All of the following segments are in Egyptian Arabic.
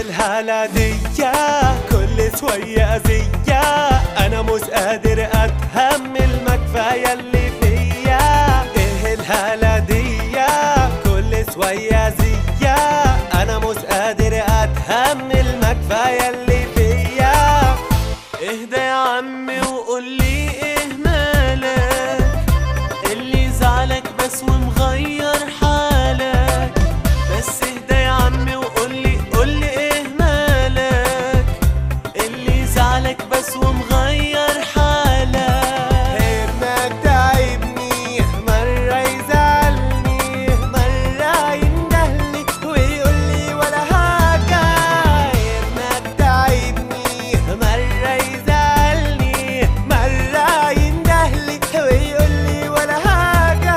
الحالة دي كل شوية أذية أنا مش قادر أتحمل ما كفاية اللي فيا إيه الحالة دي كل شوية أذية أنا مش قادر أتحمل ما كفاية اللي فيا اهدى يا عمي وقولي إيه مالك اللي زعلك بس ومغير حالك بس اهدى يا عمي وقولي قولي ايه مالك اللي زعلك بس ومغير حالك ابنك تعبني مرة يزعلني مرة يندهلي ويقولي ولا حاجة ابنك تعبني مرة يزعلني مرة يندهلي ويقولي ولا حاجة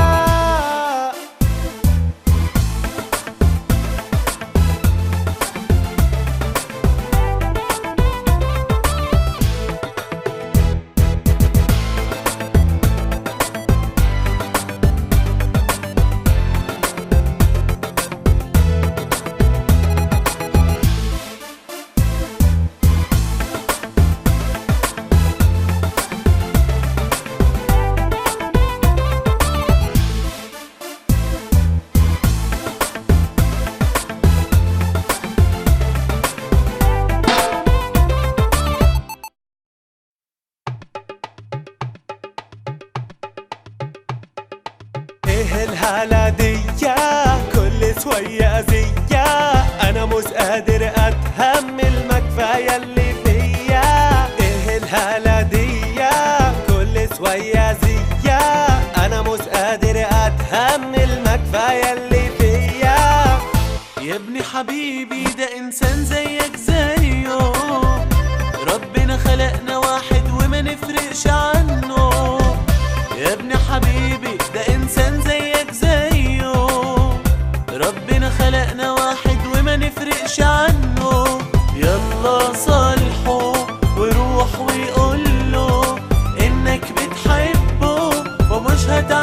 ايه الحالة دي كل شوية أذية أنا مش قادر أتحمل ما كفاية اللي فيا ايه الحالة دي كل شوية أذية أنا مش قادر أتحمل ما كفاية اللي فيا يا ابني حبيبي ده إنسان زيك زيه ربنا خلقنا واحد وما نفرقش عنه يا ابن حبيبي ده انسان زيك زيه ربنا خلقنا واحد وما نفرقش عنه يلا صالحه وروح ويقول له انك بتحبه ومش هتعمل